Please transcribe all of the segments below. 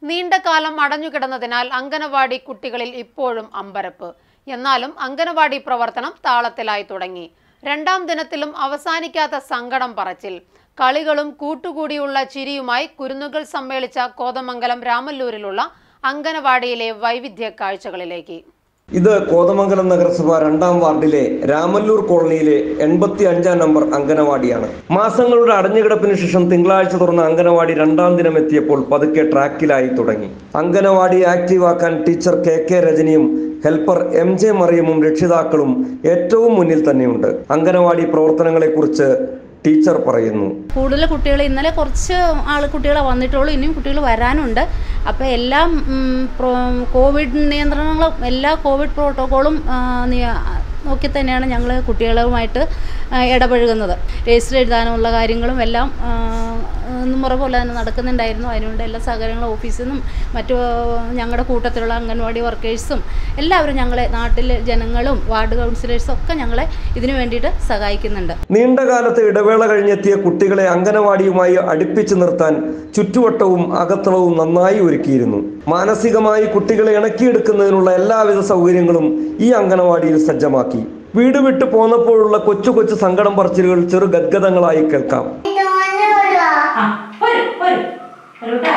നീണ്ടകാലം അടഞ്ഞുകിടന്നതിനാൽ അങ്കനവാടി കുട്ടികളിൽ ഇപ്പോഴും അമ്പരപ്പ് എന്നാലും അങ്കനവാടി പ്രവർത്തനം താളത്തിലായി തുടങ്ങി രണ്ടാം ദിനത്തിലും അവസാനിക്കാത്ത സങ്കടം പറച്ചിൽ കളികളും കൂട്ടുകൂടിയുള്ള ചിരിയുമായി കുരുന്നുകൾ സമ്മേളിച്ച കോതമംഗലം രാമല്ലൂരിലുള്ള അങ്കനവാടിയിലെ വൈവിധ്യ കാഴ്ചകളിലേക്ക് ഇത് കോതമംഗലം നഗരസഭ രണ്ടാം വാർഡിലെ രാമല്ലൂർ കോളനിയിലെ എൺപത്തി അഞ്ചാം നമ്പർ അങ്കനവാടിയാണ് മാസങ്ങളുടെ അടഞ്ഞുകിടപ്പിന് ശേഷം തിങ്കളാഴ്ച തുറന്ന അങ്കനവാടി രണ്ടാം ദിനം എത്തിയപ്പോൾ പതുക്കെ ട്രാക്കിലായി തുടങ്ങി അങ്കനവാടി ആക്റ്റീവ് ആക്കാൻ ടീച്ചർ കെ കെ രജനിയും ഹെൽപ്പർ എം ജെ മറിയമും രക്ഷിതാക്കളും ഏറ്റവും മുന്നിൽ തന്നെയുണ്ട് അങ്കനവാടി പ്രവർത്തനങ്ങളെക്കുറിച്ച് ടീച്ചർ പറയുന്നു കൂടുതൽ കുട്ടികൾ ഇന്നലെ കുറച്ച് ആൾ കുട്ടികളെ വന്നിട്ടുള്ളൂ ഇനിയും കുട്ടികൾ വരാനുണ്ട് അപ്പോൾ എല്ലാം ഉം, പ്രോ- കോവിഡ് നിയന്ത്രണങ്ങളും എല്ലാ കോവിഡ് പ്രോട്ടോക്കോളും ആ, നിയ- നോക്കി തന്നെയാണ് ഞങ്ങൾ കുട്ടികളുമായിട്ട് ആ, ഇടപഴകുന്നത് രജിസ്റ്റർ എഴുതാനുള്ള കാര്യങ്ങളും എല്ലാം ആ, എന്നും മുറ പോലെ തന്നെ നടക്കുന്നുണ്ടായിരുന്നു അതിനുവേണ്ട എല്ലാ സഹകരണങ്ങളും ഓഫീസിൽ നിന്നും മറ്റു ഞങ്ങളുടെ കൂട്ടത്തിലുള്ള അംഗൻവാടി വർക്കേഴ്സും എല്ലാവരും ഞങ്ങളെ നാട്ടിലെ ജനങ്ങളും വാർഡ് കൗൺസിലേഴ്സും ഒക്കെ ഞങ്ങളെ ഇതിനു വേണ്ടിയിട്ട് സഹായിക്കുന്നുണ്ട് നീണ്ടകാലത്തെ ഇടവേള കഴിഞ്ഞെത്തിയ കുട്ടികളെ അങ്കനവാടിയുമായി അടുപ്പിച്ചു നിർത്താൻ ചുറ്റുവട്ടവും അകത്തളവും നന്നായി ഒരുക്കിയിരുന്നു മാനസികമായി കുട്ടികളെ ഇണക്കിയെടുക്കുന്നതിനുള്ള എല്ലാവിധ സൗകര്യങ്ങളും ഈ അങ്കനവാടിയിൽ സജ്ജമാക്കി വീട് വിട്ടു പോന്നപ്പോഴുള്ള കൊച്ചു കൊച്ചു സങ്കടം പറച്ചിലുകൾ ചെറു ഗദ്ഗതങ്ങളായി കേൾക്കാം ആ വരൂ വരൂ വരൂ കേട്ടോ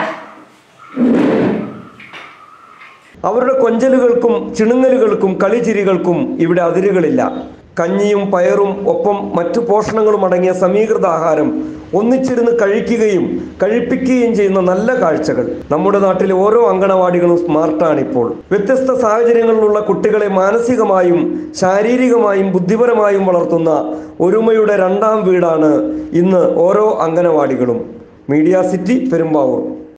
അവരുടെ കൊഞ്ചലുകൾക്കും ചിണുങ്ങലുകൾക്കും കളിചിരികൾക്കും ഇവിടെ അതിരുകളില്ല കഞ്ഞിയും പയറും ഒപ്പം മറ്റു പോഷണങ്ങളും അടങ്ങിയ സമീകൃത ആഹാരം ഒന്നിച്ചിരുന്ന് കഴിക്കുകയും കഴിപ്പിക്കുകയും ചെയ്യുന്ന നല്ല കാഴ്ചകൾ നമ്മുടെ നാട്ടിലെ ഓരോ അങ്കണവാടികളും സ്മാർട്ടാണിപ്പോൾ വ്യത്യസ്ത സാഹചര്യങ്ങളിലുള്ള കുട്ടികളെ മാനസികമായും ശാരീരികമായും ബുദ്ധിപരമായും വളർത്തുന്ന ഒരുമയുടെ രണ്ടാം വീടാണ് ഇന്ന് ഓരോ അങ്കണവാടികളും മീഡിയ സിറ്റി പെരുമ്പാവൂർ